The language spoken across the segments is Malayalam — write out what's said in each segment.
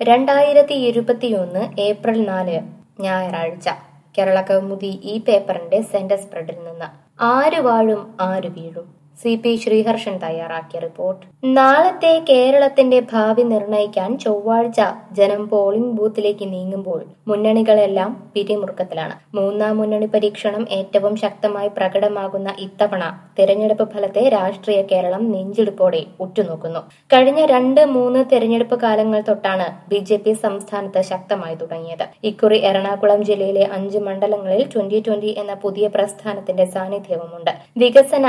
രണ്ടായിരത്തി ഇരുപത്തിയൊന്ന് ഏപ്രിൽ നാല് ഞായറാഴ്ച കേരള കൗമുദി ഈ പേപ്പറിന്റെ സെന്റർ സ്പ്രെഡിൽ നിന്ന് ആര് വാഴും ആര് വീഴും സി പി ശ്രീഹർഷൻ തയ്യാറാക്കിയ റിപ്പോർട്ട് നാളത്തെ കേരളത്തിന്റെ ഭാവി നിർണയിക്കാൻ ചൊവ്വാഴ്ച ജനം പോളിംഗ് ബൂത്തിലേക്ക് നീങ്ങുമ്പോൾ മുന്നണികളെല്ലാം പിരിമുറുക്കത്തിലാണ് മൂന്നാം മുന്നണി പരീക്ഷണം ഏറ്റവും ശക്തമായി പ്രകടമാകുന്ന ഇത്തവണ തെരഞ്ഞെടുപ്പ് ഫലത്തെ രാഷ്ട്രീയ കേരളം നെഞ്ചിടിപ്പോടെ ഉറ്റുനോക്കുന്നു കഴിഞ്ഞ രണ്ട് മൂന്ന് തെരഞ്ഞെടുപ്പ് കാലങ്ങൾ തൊട്ടാണ് ബി ജെ പി സംസ്ഥാനത്ത് ശക്തമായി തുടങ്ങിയത് ഇക്കുറി എറണാകുളം ജില്ലയിലെ അഞ്ച് മണ്ഡലങ്ങളിൽ ട്വന്റി ട്വന്റി എന്ന പുതിയ പ്രസ്ഥാനത്തിന്റെ സാന്നിധ്യവുമുണ്ട് വികസന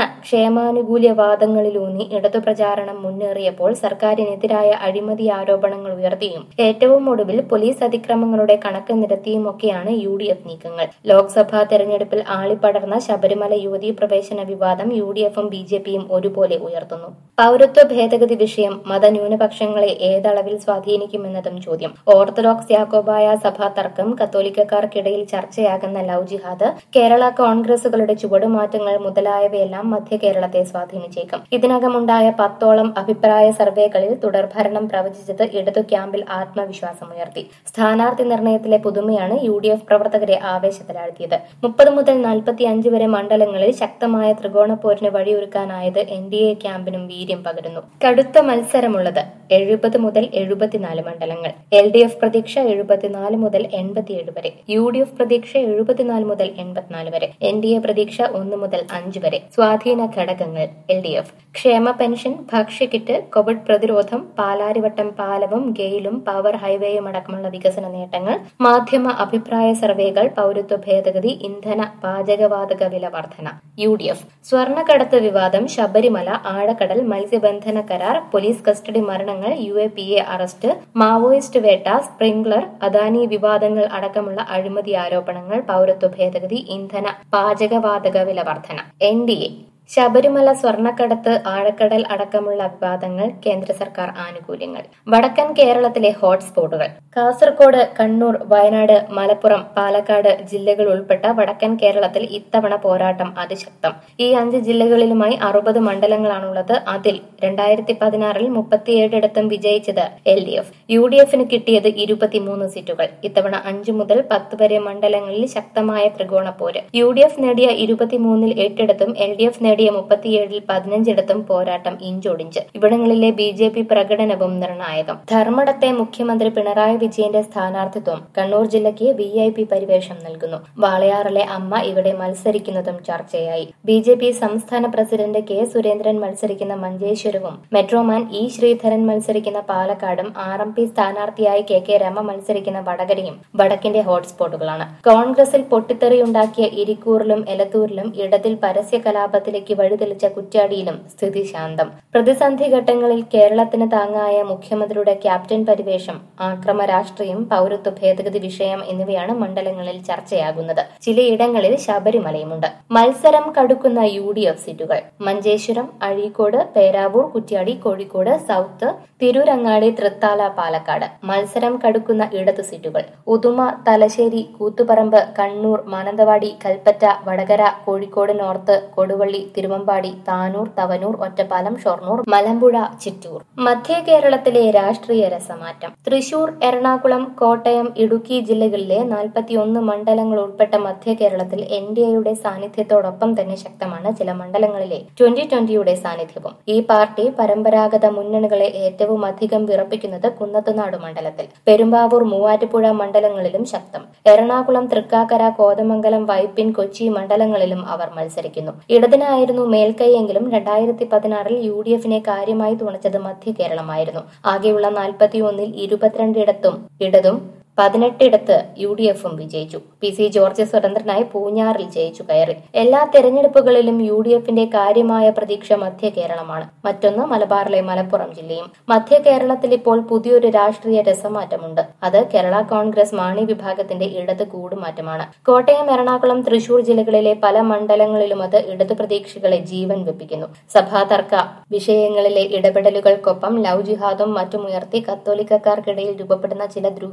ക്ഷേമാനുകൂല്യവാദങ്ങളിലൂന്നി ഇടതു പ്രചാരണം മുന്നേറിയപ്പോൾ സർക്കാരിനെതിരായ അഴിമതി ആരോപണങ്ങൾ ഉയർത്തിയും ഏറ്റവും ഒടുവിൽ പോലീസ് അതിക്രമങ്ങളുടെ കണക്ക് നിരത്തിയുമൊക്കെയാണ് യു ഡി എഫ് നീക്കങ്ങൾ ലോക്സഭാ തെരഞ്ഞെടുപ്പിൽ ആളിപ്പടർന്ന ശബരിമല യുവതീ പ്രവേശന വിവാദം യു ഡി എഫും ബി ജെ പിയും ഒരുപോലെ ഉയർത്തുന്നു പൌരത്വ ഭേദഗതി വിഷയം മതന്യൂനപക്ഷങ്ങളെ ഏതളവിൽ സ്വാധീനിക്കുമെന്നതും ചോദ്യം ഓർത്തഡോക്സ് യാക്കോബായ സഭാ തർക്കം കത്തോലിക്കക്കാർക്കിടയിൽ ചർച്ചയാകുന്ന ലവ് ജിഹാദ് കേരള കോൺഗ്രസുകളുടെ ചുവടുമാറ്റങ്ങൾ മുതലായവയെല്ലാം മധ്യ കേരളത്തെ സ്വാധീനിച്ചേക്കും ഇതിനകമുണ്ടായ പത്തോളം അഭിപ്രായ സർവേകളിൽ തുടർഭരണം പ്രവചിച്ചത് ഇടതു ക്യാമ്പിൽ ആത്മവിശ്വാസമുയർത്തി സ്ഥാനാർത്ഥി നിർണയത്തിലെ പുതുമയാണ് യു ഡി എഫ് പ്രവർത്തകരെ ആവേശത്തിലാഴ്ത്തിയത് മുപ്പത് മുതൽ നാൽപ്പത്തി അഞ്ച് വരെ മണ്ഡലങ്ങളിൽ ശക്തമായ ത്രികോണ പോരിന് വഴിയൊരുക്കാനായത് എൻ ഡി എ ക്യാമ്പിനും വീര്യം പകരുന്നു കടുത്ത മത്സരമുള്ളത് എഴുപത് മുതൽ എഴുപത്തിനാല് മണ്ഡലങ്ങൾ എൽ ഡി എഫ് പ്രതീക്ഷ എഴുപത്തിനാല് മുതൽ എൺപത്തിയേഴ് വരെ യു ഡി എഫ് പ്രതീക്ഷ എഴുപത്തിനാല് മുതൽ എൺപത്തിനാല് വരെ എൻ ഡി എ പ്രതീക്ഷ ഒന്ന് മുതൽ അഞ്ച് വരെ സ്വാധീന ഘടകങ്ങൾ എൽ ഡി എഫ് ക്ഷേമ പെൻഷൻ ഭക്ഷ്യക്കിറ്റ് കോവിഡ് പ്രതിരോധം പാലാരിവട്ടം പാലവും ഗെയിലും പവർ ഹൈവേയും അടക്കമുള്ള വികസന നേട്ടങ്ങൾ മാധ്യമ അഭിപ്രായ സർവേകൾ പൌരത്വ ഭേദഗതി ഇന്ധന പാചകവാതക വില വർധന യു ഡി എഫ് സ്വർണ്ണക്കടത്ത് വിവാദം ശബരിമല ആഴക്കടൽ മത്സ്യബന്ധന കരാർ പോലീസ് കസ്റ്റഡി മരണങ്ങൾ U A P A arrest Maoist വേട്ട സ്പ്രിംഗ്ലർ അദാനി വിവാദങ്ങൾ അടക്കമുള്ള അഴിമതി ആരോപണങ്ങൾ പൌരത്വ ഭേദഗതി ഇന്ധന പാചകവാതക വില വർധന എൻ ഡി എ ശബരിമല സ്വർണ്ണക്കടത്ത് ആഴക്കടൽ അടക്കമുള്ള വിവാദങ്ങൾ കേന്ദ്ര സർക്കാർ ആനുകൂല്യങ്ങൾ വടക്കൻ കേരളത്തിലെ ഹോട്ട്സ്പോട്ടുകൾ കാസർകോട് കണ്ണൂർ വയനാട് മലപ്പുറം പാലക്കാട് ജില്ലകൾ ഉൾപ്പെട്ട വടക്കൻ കേരളത്തിൽ ഇത്തവണ പോരാട്ടം അതിശക്തം ഈ അഞ്ച് ജില്ലകളിലുമായി അറുപത് മണ്ഡലങ്ങളാണുള്ളത് അതിൽ രണ്ടായിരത്തി പതിനാറിൽ മുപ്പത്തിയേഴിടത്തും വിജയിച്ചത് L D F U D എഫിന് കിട്ടിയത് ഇരുപത്തിമൂന്ന് സീറ്റുകൾ ഇത്തവണ അഞ്ചു മുതൽ പത്ത് വരെ മണ്ഡലങ്ങളിൽ ശക്തമായ ത്രികോണ പോര് യു ഡി എഫ് നേടിയ ഇരുപത്തിമൂന്നിൽ എട്ടിടത്തും എൽ ഡി എഫ് നേടിയ മുപ്പത്തിയേഴിൽ പതിനഞ്ചിടത്തും പോരാട്ടം ഇഞ്ചോടിഞ്ച് ഇവിടങ്ങളിലെ ബി ജെ പി പ്രകടനവും നിർണായകം ധർമ്മടത്തെ മുഖ്യമന്ത്രി പിണറായി വിജയന്റെ സ്ഥാനാർത്ഥിത്വം കണ്ണൂർ ജില്ലയ്ക്ക് വി ഐ പി പരിവേഷം നൽകുന്നു വാളയാറിലെ അമ്മ ഇവിടെ മത്സരിക്കുന്നതും ചർച്ചയായി ബി ജെ പി സംസ്ഥാന പ്രസിഡന്റ് കെ സുരേന്ദ്രൻ മത്സരിക്കുന്ന മഞ്ചേശ്വരവും മെട്രോമാൻ ഇ ശ്രീധരൻ മത്സരിക്കുന്ന പാലക്കാടും ആർ എം പി സ്ഥാനാർത്ഥിയായി കെ കെ രമ മത്സരിക്കുന്ന വടകരയും വടക്കിന്റെ ഹോട്ട്സ്പോട്ടുകളാണ് കോൺഗ്രസിൽ പൊട്ടിത്തെറിയുണ്ടാക്കിയ ഇരിക്കൂറിലും എലത്തൂരിലും ഇടതിൽ പരസ്യ കലാപത്തിലേക്ക് വഴിതെളിച്ച കുറ്റ്യാടിയിലും സ്ഥിതി ശാന്തം പ്രതിസന്ധി ഘട്ടങ്ങളിൽ കേരളത്തിന് താങ്ങായ മുഖ്യമന്ത്രിയുടെ ക്യാപ്റ്റൻ പരിവേഷം ആക്രമ രാഷ്ട്രീയം പൌരത്വ ഭേദഗതി വിഷയം എന്നിവയാണ് മണ്ഡലങ്ങളിൽ ചർച്ചയാകുന്നത് ചിലയിടങ്ങളിൽ ശബരിമലയുമുണ്ട് മത്സരം കടുക്കുന്ന യു ഡി എഫ് സീറ്റുകൾ മഞ്ചേശ്വരം അഴീക്കോട് പേരാവൂർ കുറ്റ്യാടി കോഴിക്കോട് സൌത്ത് തിരൂരങ്ങാടി തൃത്താല പാലക്കാട് മത്സരം കടുക്കുന്ന ഇടതു സീറ്റുകൾ ഉദുമ തലശ്ശേരി കൂത്തുപറമ്പ് കണ്ണൂർ മാനന്തവാടി കൽപ്പറ്റ വടകര കോഴിക്കോട് നോർത്ത് കൊടുവള്ളി തിരുവമ്പാടി താനൂർ തവനൂർ ഒറ്റപ്പാലം ഷൊർണൂർ മലമ്പുഴ ചിറ്റൂർ മധ്യ കേരളത്തിലെ രാഷ്ട്രീയ രസമാറ്റം തൃശൂർ എറണാകുളം കോട്ടയം ഇടുക്കി ജില്ലകളിലെ നാൽപ്പത്തിയൊന്ന് മണ്ഡലങ്ങൾ ഉൾപ്പെട്ട മധ്യ കേരളത്തിൽ എൻ ഡി എയുടെ സാന്നിധ്യത്തോടൊപ്പം തന്നെ ശക്തമാണ് ചില മണ്ഡലങ്ങളിലെ ട്വന്റി ട്വന്റിയുടെ സാന്നിധ്യവും ഈ പാർട്ടി പരമ്പരാഗത മുന്നണികളെ ഏറ്റവും അധികം വിറപ്പിക്കുന്നത് കുന്നത്തുനാട് മണ്ഡലത്തിൽ പെരുമ്പാവൂർ മൂവാറ്റുപുഴ മണ്ഡലങ്ങളിലും ശക്തം എറണാകുളം തൃക്കാക്കര കോതമംഗലം വൈപ്പിൻ കൊച്ചി മണ്ഡലങ്ങളിലും അവർ മത്സരിക്കുന്നു ഇടതിനായിരുന്നു മേൽക്കൈയെങ്കിലും രണ്ടായിരത്തി പതിനാറിൽ യു ഡി എഫിനെ കാര്യമായി തുണച്ചത് മധ്യ കേരളമായിരുന്നു ആകെയുള്ള നാൽപ്പത്തിയൊന്നിൽ ഇരുപത്തിരണ്ടിടത്തും ഇടതും പതിനെട്ടിടത്ത് യു ഡി എഫും വിജയിച്ചു പി സി ജോർജ് സ്വതന്ത്രനായി പൂഞ്ഞാറിൽ ജയിച്ചു കയറി എല്ലാ തെരഞ്ഞെടുപ്പുകളിലും യു ഡി എഫിന്റെ കാര്യമായ പ്രതീക്ഷ മധ്യ കേരളമാണ് മറ്റൊന്ന് മലബാറിലെ മലപ്പുറം ജില്ലയും മധ്യ കേരളത്തിൽ ഇപ്പോൾ പുതിയൊരു രാഷ്ട്രീയ രസമാറ്റമുണ്ട് അത് കേരള കോൺഗ്രസ് മാണി വിഭാഗത്തിന്റെ ഇടത് കൂടുമാറ്റമാണ് കോട്ടയം എറണാകുളം തൃശൂർ ജില്ലകളിലെ പല മണ്ഡലങ്ങളിലും അത് ഇടതു പ്രതീക്ഷകളെ ജീവൻ വെപ്പിക്കുന്നു സഭാ തർക്ക വിഷയങ്ങളിലെ ഇടപെടലുകൾക്കൊപ്പം ലവ് ജിഹാദും മറ്റുമുയർത്തി കത്തോലിക്കക്കാർക്കിടയിൽ രൂപപ്പെടുന്ന ചില ധ്രുവീകരണ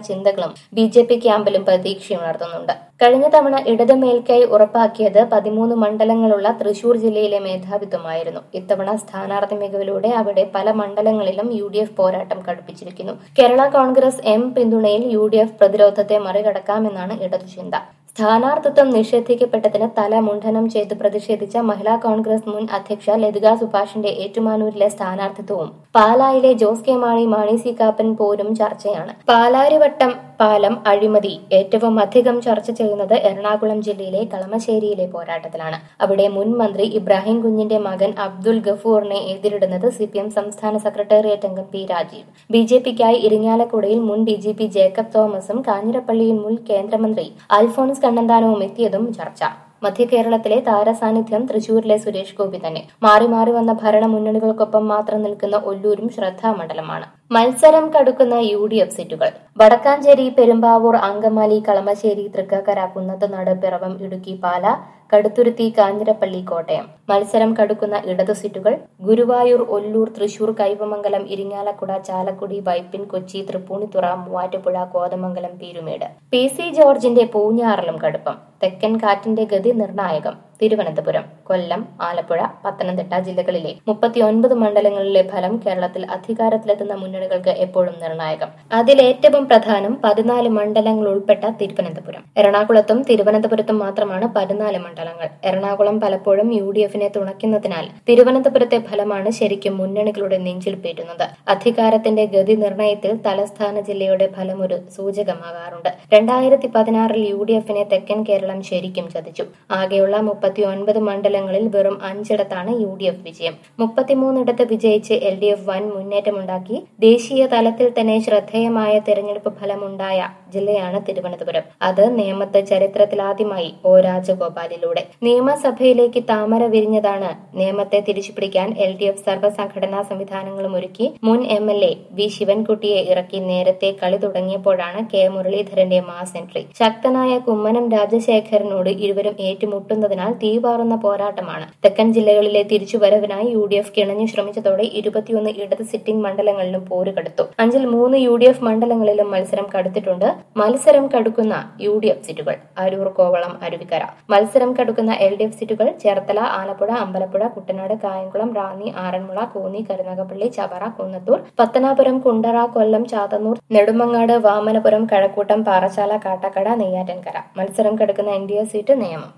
ചിന്തകളും ബി ജെ പി ക്യാമ്പിലും പ്രതീക്ഷയുണർത്തുന്നുണ്ട് കഴിഞ്ഞ തവണ ഇടത് മേൽക്കൈ ഉറപ്പാക്കിയത് പതിമൂന്ന് മണ്ഡലങ്ങളുള്ള തൃശൂർ ജില്ലയിലെ മേധാവിത്വമായിരുന്നു ഇത്തവണ സ്ഥാനാർത്ഥി മികവിലൂടെ അവിടെ പല മണ്ഡലങ്ങളിലും യു ഡി എഫ് പോരാട്ടം കടുപ്പിച്ചിരിക്കുന്നു കേരള കോൺഗ്രസ് എം പിന്തുണയിൽ യു ഡി എഫ് പ്രതിരോധത്തെ മറികടക്കാമെന്നാണ് ഇടതു ചിന്ത സ്ഥാനാർത്ഥിത്വം നിഷേധിക്കപ്പെട്ടതിന് തല മുണ്ഡനം ചെയ്ത് പ്രതിഷേധിച്ച മഹിളാ കോൺഗ്രസ് മുൻ അധ്യക്ഷ ലതിക സുഭാഷിന്റെ ഏറ്റുമാനൂരിലെ സ്ഥാനാർത്ഥിത്വവും പാലായിലെ ജോസ് കെ മാണി മാണി സി കാപ്പൻ പോരും ചർച്ചയാണ് പാലാരിവട്ടം പാലം അഴിമതി ഏറ്റവും അധികം ചർച്ച ചെയ്യുന്നത് എറണാകുളം ജില്ലയിലെ കളമശ്ശേരിയിലെ പോരാട്ടത്തിലാണ് അവിടെ മുൻ മന്ത്രി ഇബ്രാഹിം കുഞ്ഞിന്റെ മകൻ അബ്ദുൽ ഗഫൂറിനെ എതിരിടുന്നത് സി പി എം സംസ്ഥാന സെക്രട്ടേറിയറ്റ് അംഗം പി രാജീവ് ബി ജെ പിക്കായി ഇരിങ്ങാലക്കുടയിൽ മുൻ ഡി ജി പി ജേക്കബ് തോമസും കാഞ്ഞിരപ്പള്ളിയിൽ മുൻ കേന്ദ്രമന്ത്രി അൽഫോൺസ് കണ്ണന്താനവും എത്തിയതും ചർച്ച മധ്യ കേരളത്തിലെ താരസാന്നിധ്യം തൃശൂരിലെ സുരേഷ് ഗോപി തന്നെ മാറി മാറി വന്ന ഭരണ മുന്നണികൾക്കൊപ്പം മാത്രം നിൽക്കുന്ന ഒല്ലൂരും ശ്രദ്ധാമണ്ഡലമാണ് മത്സരം കടുക്കുന്ന യു ഡി എഫ് സീറ്റുകൾ വടക്കാഞ്ചേരി പെരുമ്പാവൂർ അങ്കമാലി കളമശ്ശേരി തൃക്കക്കര കുന്നത്തുനാട് പിറവം ഇടുക്കി പാല കടുത്തുരുത്തി കാഞ്ഞിരപ്പള്ളി കോട്ടയം മത്സരം കടുക്കുന്ന ഇടതു സീറ്റുകൾ ഗുരുവായൂർ ഒല്ലൂർ തൃശൂർ കൈവമംഗലം ഇരിങ്ങാലക്കുട ചാലക്കുടി വൈപ്പിൻ കൊച്ചി തൃപ്പൂണിത്തുറ മൂവാറ്റുപുഴ കോതമംഗലം പീരുമേട് പി സി ജോർജിന്റെ പൂഞ്ഞാറിലും കടുപ്പം തെക്കൻ കാറ്റിന്റെ ഗതി നിർണായകം തിരുവനന്തപുരം കൊല്ലം ആലപ്പുഴ പത്തനംതിട്ട ജില്ലകളിലെ മുപ്പത്തിയൊൻപത് മണ്ഡലങ്ങളിലെ ഫലം കേരളത്തിൽ അധികാരത്തിലെത്തുന്ന മുന്നണികൾക്ക് എപ്പോഴും നിർണായകം അതിലേറ്റവും പ്രധാനം പതിനാല് മണ്ഡലങ്ങൾ ഉൾപ്പെട്ട തിരുവനന്തപുരം എറണാകുളത്തും തിരുവനന്തപുരത്തും മാത്രമാണ് പതിനാല് മണ്ഡലങ്ങൾ എറണാകുളം പലപ്പോഴും യു ഡി എഫിനെ തുണയ്ക്കുന്നതിനാൽ തിരുവനന്തപുരത്തെ ഫലമാണ് ശരിക്കും മുന്നണികളുടെ നെഞ്ചിൽ പേറ്റുന്നത് അധികാരത്തിന്റെ ഗതി നിർണയത്തിൽ തലസ്ഥാന ജില്ലയുടെ ഫലം ഒരു സൂചകമാകാറുണ്ട് രണ്ടായിരത്തി പതിനാറിൽ യു ഡി എഫിനെ തെക്കൻ കേരളം ശരിക്കും ചതിച്ചു ആകെയുള്ള മുപ്പത്തിയൊൻപത് മണ്ഡലങ്ങളിൽ വെറും അഞ്ചിടത്താണ് യു ഡി എഫ് വിജയം മുപ്പത്തിമൂന്നിടത്ത് വിജയിച്ച് എൽ ഡി എഫ് വൻ മുന്നേറ്റമുണ്ടാക്കി ദേശീയ തലത്തിൽ തന്നെ ശ്രദ്ധേയമായ തെരഞ്ഞെടുപ്പ് ഫലമുണ്ടായ ജില്ലയാണ് തിരുവനന്തപുരം അത് നേമത്ത് ചരിത്രത്തിലാദ്യമായി ഒ രാജഗോപാലിലൂടെ നിയമസഭയിലേക്ക് താമര വിരിഞ്ഞതാണ് നേമത്തെ തിരിച്ചുപിടിക്കാൻ എൽ ഡി എഫ് സർവ്വസംഘടനാ സംവിധാനങ്ങളും ഒരുക്കി മുൻ എം എൽ എ വി ശിവൻകുട്ടിയെ ഇറക്കി നേരത്തെ കളി തുടങ്ങിയപ്പോഴാണ് കെ മുരളീധരന്റെ മാസ് എൻട്രി ശക്തനായ കുമ്മനം രാജശേഖരനോട് ഇരുവരും ഏറ്റുമുട്ടുന്നതിനാൽ തീവാറുന്ന പോരാട്ടമാണ് തെക്കൻ ജില്ലകളിലെ തിരിച്ചുവരവിനായി യു ഡി എഫ് കിണഞ്ഞു ശ്രമിച്ചതോടെ ഇരുപത്തിയൊന്ന് ഇടത് സിറ്റിംഗ് മണ്ഡലങ്ങളിലും പോരുകടുത്തു അഞ്ചിൽ മൂന്ന് യു ഡി എഫ് മണ്ഡലങ്ങളിലും മത്സരം കടുത്തിട്ടുണ്ട് മത്സരം കടുക്കുന്ന യു ഡി എഫ് സീറ്റുകൾ അരൂർ കോവളം അരുവിക്കര മത്സരം കടുക്കുന്ന എൽ ഡി എഫ് സീറ്റുകൾ ചേർത്തല ആലപ്പുഴ അമ്പലപ്പുഴ കുട്ടനാട് കായംകുളം റാന്നി ആറന്മുള കോന്നി കരുനാഗപ്പള്ളി ചവറ കുന്നത്തൂർ പത്തനാപുരം കുണ്ടറ കൊല്ലം ചാത്തന്നൂർ നെടുമങ്ങാട് വാമനപുരം കഴക്കൂട്ടം പാറശാല കാട്ടക്കട നെയ്യാറ്റൻകര മത്സരം കടുക്കുന്ന എൻ ഡി എ സീറ്റ് നിയമം